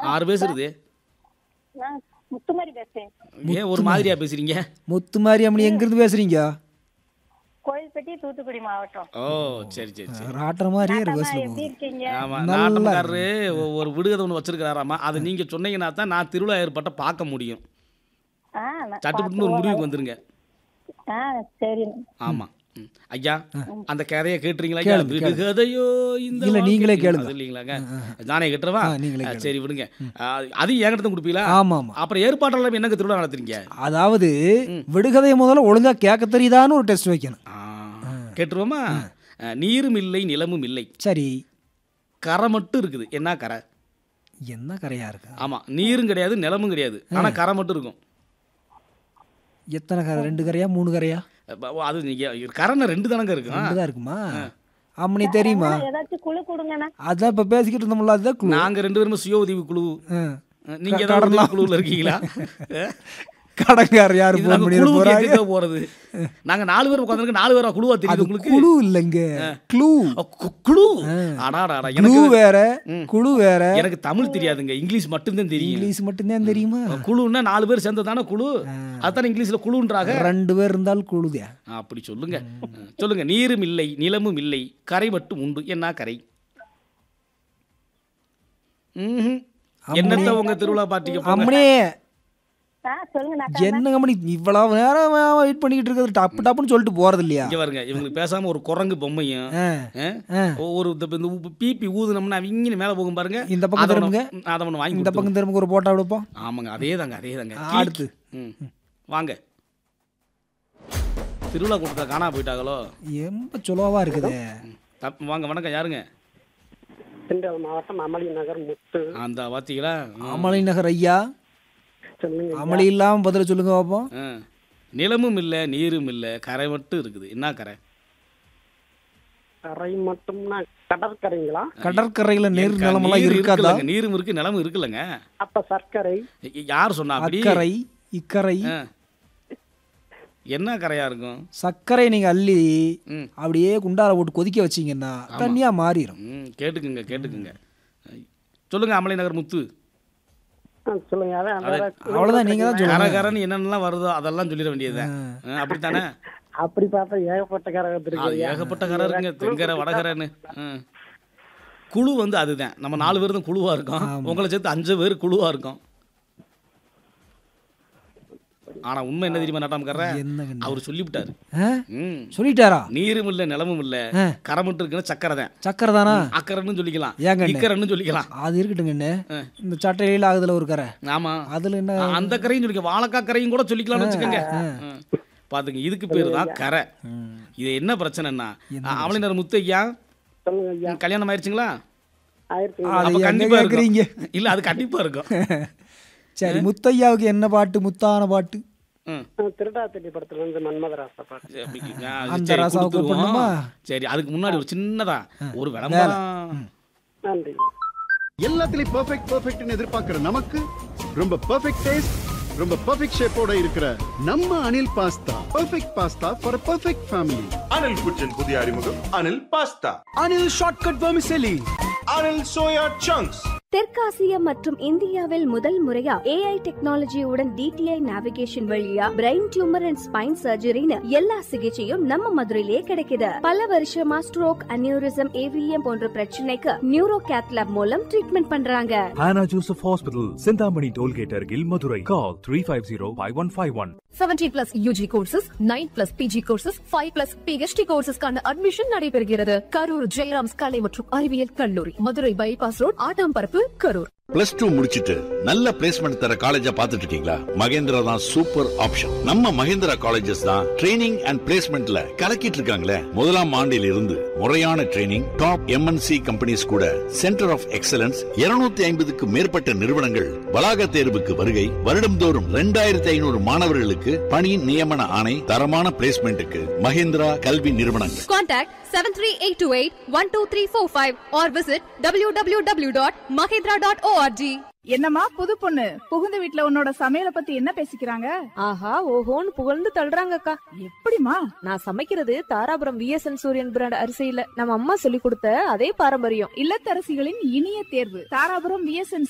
ஆறு பேசுறது நான் முத்துமாரி பேசுறேன் ஏன் ஒரு மாதிரியா பேசுறீங்க முத்து மாரியம்மணி எங்கிருந்து பேசுறீங்க கோயில்பட்டி தூத்துக்குடி மாவட்டம் ஓ சரி சரி சரி ராட்டுற மாதிரியே இருக்கு அண்ணா, பஸ்ல எப்படி இருக்கீங்க ஆமா நாட்டம்காரரு ஒ- ஒரு விடுகதை ஒன்று வச்சிருக்கிறாராமா அதை நீங்க சொன்னீங்கன்னா தான் நான் திருவிழா ஏற்பாட்டை பார்க்க முடியும் ஆ நான் சட்டுப்புட்டுன்னு ஒரு முடிவுக்கு வந்துருங்க ஆ சரி ஆமா ம். ஐயா அந்த கதையை கேட்டுறீங்களா ஐயா விடுகதையோ இந்த இல்ல, நீங்களே வாழ்க்கை- கேளுங்க. அது இல்லைங்களாங்க நானே கேட்டுறவா ஆ, நீங்களே ஆ, சரி விடுங்க ஆ, அதையும் என்கிட்ட தான் கொடுப்பீங்களா ஆமா ஆமா அப்புறம் ஏற்பாட்டெல்லாம் என்னங்க திருவிழா நடத்துறீங்க அதாவது விடுகதையை முதல்ல ஒழுங்கா கேட்க தெரியுதான்னு ஒரு டெஸ்ட் வைக்கணும் ஆ, கேட்டுருவோமா ஆ, நீரும் இல்லை நிலமும் இல்லை சரி கரை மட்டும் இருக்குது என்ன கரை என்ன கரையா இருக்கு ஆமா நீரும் கிடையாது நிலமும் கிடையாது ஆனா கரை மட்டும் இருக்கும் எத்தனை கரை ரெண்டு கரையா மூணு கரையா அப்ப, ஓ, அது நீங்க கரைன ரெண்டு தானங்க இருக்கும் ரெண்டு தான் இருக்குமா அம்மனி தெரியுமா ஏதாச்சும் குழு கொடுங்கண்ணா அதான் இப்ப பேசிக்கிட்டு இருந்தோம்ல அதுதான் clue. நாங்க ரெண்டு பேருமே சுய உதவி குழு ஆ. நீங்க ஏதாவது உதவி குழுவில் இருக்கீங்களா கடன்காரர் யாரு இது போன் நாங்க பண்ணிட குழுவுக்கு போறாங்க எதுக்காக போறது நாங்க நாலு பேர் உட்காந்துருக்கு நாலு பேரா குழுவா தெரியுது அது உங்களுக்கு குழு இல்லைங்க க்ளூ அ, கு- குழு அடாடாடா க்ளூ எனக்கு வேற குழு வேற எனக்கு தமிழ் தெரியாதுங்க இங்கிலீஷ் மட்டும்தான் தெரியும் இங்கிலீஷ் மட்டும்தான் தெரியுமா குழுன்னா நாலு பேர் சேர்ந்ததானே குழு அதானே இங்கிலீஷ்ல குழுன்றாங்க ரெண்டு பேர் இருந்தால் குழுதே அப்படி சொல்லுங்க சொல்லுங்க நீரும் இல்லை நிலமும் இல்லை கரை மட்டும் உண்டு என்ன கரை ம்ஹும். என்னத்த உங்க திருவிழா பாட்டிக்கு போங்க அம்மனே ஆ சொல்லுங்க நான் என்னங்க மணி இவ்வளவு நேரம் வெயிட் பண்ணிக்கிட்டு இருக்கிறது டப்பு டப்புன்னு சொல்லிட்டு போறது இல்லையா இங்க பாருங்க இவங்களுக்கு பேசாம ஒரு குரங்கு பொம்மையும் ஆ, ஆ? ஆ. ஒரு இந்த இந்த உப்பு பீப்பி ஊதுனோம்னா அவங்க மேல போகும் பாருங்க இந்த பக்கம் அதை திரும்புங்க. ஒண்ணு- அதை ஒன்று வாங்கி இந்த கொடுத்துருங்க. பக்கம் திரும்ப ஒரு போட்டோ எடுப்போம் ஆமாங்க அதே தாங்க அதே தாங்க அடுத்து. ம் வாங்க திருவிழா கூட்டத்தில் காணா போயிட்டாங்களோ ரொம்ப சுலோவா இருக்குது தப் வாங்க வணக்கம் யாருங்க திண்டுக்கல் மாவட்டம் அமளி நகர் முத்து அந்த பார்த்தீங்களா அமளி நகர் ஐயா சொல்லுங்க அமளி இல்லாம பதில சொல்லுங்க பார்ப்போம் ஆ. நிலமும் இல்லை நீரும் இல்லை கரை மட்டும் இருக்குது என்ன கரை கரை மட்டும்னா கடற்கரைங்களா கடற்கரையில நீர் க- நிலமெல்லாம் நீர் இருக்காதா இருக்குல்லங்க, நீரும் இருக்கு நிலமும் இருக்குல்லங்க அப்ப சர்க்கரை ய- யார் சொன்னா அப்படி அக்கறை இக்கரை ஆ. என்ன கரையா இருக்கும் சர்க்கரை நீங்க அள்ளி ம். அப்படியே குண்டால போட்டு கொதிக்க வச்சீங்கன்னா தண்ணியா மாறிடும் ம் கேட்டுக்குங்க கேட்டுக்குங்க சொல்லுங்க அமலை நகர் முத்து ஆ, சொல்லுங்க அதான் வேற அவ்வளவுதான் நீங்க தான் சொல்லுங்க கரகரன்னு என்னென்னலாம் வருதோ அதெல்லாம் சொல்லிட வேண்டியதுதான் ஆ, அப்படித்தானே அப்படி பார்த்தா ஏகப்பட்ட கரை அது வந்துருக்கு ஏகப்பட்ட கரை இருக்குங்க தென்கரை வடகரைன்னு ஆ. குழு வந்து அதுதான் நம்ம நாலு பேர் தான் குழுவா இருக்கோம் உங்களை சேர்த்து அஞ்சு பேர் குழுவா இருக்கோம் ஆனா உண்மை என்ன தெரியுமா நட்டாமக்கார என்னங்க அவர் சொல்லிவிட்டாரு ஆ? ம் சொல்லிட்டாரா நீரும் இல்ல நிலமும் இல்ல ஆ. கரை மட்டும் இருக்குன்னா சக்கரை தான் சக்கரை தானா அக்கரைன்னு சொல்லிக்கலாம் ஏங்க அண்ணே? இக்கரைன்னு சொல்லிக்கலாம் அது இருக்கட்டுங்க என்ன இந்த சட்டையில ஆகுதுல ஒரு கரை ஆமா அதுல என்ன ஆ, அந்த கரையும் சொல்லிக்க வாழைக்காய் கரையும் கூட சொல்லிக்கலாம்னு வச்சுக்கோங்க ம். பாத்துங்க இதுக்கு பேரு தான் கரை இது என்ன பிரச்சனைன்னா அவளினர் முத்து ஐயா சொல்லுங்க ஐயா கல்யாணம் ஆயிடுச்சுங்களா ஆயிரத்தி அது அப்ப எங்க கண்டிப்பா கேக்குறீங்க? இருக்கும் இல்ல அது கண்டிப்பா இருக்கும் சரி முத்தையாவுக்கு என்ன பாட்டு முத்தான பாட்டு ம். திருடாத்தட்டி படத்துல இருந்து மன்மதராசா பாட்டு சரி, அப்படி, ஆ, அந்த சரி, ராசாவை கொடுத்துருவோம். கூப்பிடணுமா? சரி அதுக்கு முன்னாடி ஒரு சின்னதா ஒரு விளம்பரம் நன்றி எல்லாத்துலயும் பெர்ஃபெக்ட் பெர்ஃபெக்ட்னு எதிர்பார்க்கிற நமக்கு ரொம்ப பெர்ஃபெக்ட் டேஸ்ட் ரொம்ப பெர்ஃபெக்ட் ஷேப்போட இருக்கிற நம்ம Anil pasta perfect pasta for perfect family Anil kitchen புதிய அறிமுகம் Anil pasta Anil shortcut vermicelli Anil soya chunks தெற்காசியா மற்றும் இந்தியாவில் முதல் முறையா ஏஐ டெக்னாலஜியுடன் டிடிஐ நேவிகேஷன் வழியா பிரெயின் டியூமர் அண்ட் ஸ்பைன் சர்ஜரின்னு எல்லா சிகிச்சையும் நம்ம மதுரையிலேயே கிடைக்குது பல வருஷமா ஸ்ட்ரோக் அனியூரிசம் ஏவிஎம் போன்ற பிரச்சனைக்கு நியூரோ கேத்லாப் மூலம் ட்ரீட்மெண்ட் பண்றாங்க Hannah Joseph Hospital, Sindhamani Tollgate, Argil, Madurai. Call 350-5151. 17 plus UG courses nine plus PG courses five plus PhD கோர்சஸ்க்கான அட்மிஷன் நடைபெறுகிறது கரூர் ஜெயராம்ஸ் கலை மற்றும் அறிவியல் கல்லூரி Madurai bypass road Attamparappu Karur plus two முடிச்சிட்டு நல்ல பிளேஸ்மெண்ட் தர காலேஜா பார்த்துட்டு இருக்கீங்களா மகேந்திரா தான் சூப்பர் ஆப்ஷன் நம்ம மகேந்திரா காலேஜஸ் தான் ட்ரைனிங் அண்ட் பிளேஸ்மெண்ட்ல கலக்கிட்டு இருக்காங்களே முதலாம் ஆண்டில் இருந்து முறையான ட்ரைனிங் டாப் எம்என்சி கம்பெனிஸ் கூட சென்டர் ஆஃப் எக்ஸலன்ஸ் 250 ஐம்பதுக்கு மேற்பட்ட நிறுவனங்கள் வளாக தேர்வுக்கு வருகை வருடம்தோறும் ரெண்டாயிரத்தி ஐநூறு மாணவர்களுக்கு பணி நியமன ஆணை தரமான பிளேஸ்மெண்ட்டுக்கு மகேந்திரா கல்வி நிறுவனங்கள் contact seven three eight two eight one two three four five or visit W W W dot Mahendra dot ORG என்னம்மா புது பொண்ணு புகுந்த வீட்ல உன்னோட சமையல பத்தி என்ன பேசிக்கிறாங்க ஆஹா ஓஹோன்னு புகழ்ந்து தள்ளுறாங்கக்கா எப்படிமா நான் சமைக்கிறது தாராபுரம் விஎஸ்என் சூரியன் பிராண்ட் அரிசியில நம்ம அம்மா சொல்லி கொடுத்த அதே பாரம்பரியம் இல்லத்தரசிகளின் இனிய தேர்வு தாராபுரம் விஎஸ்என்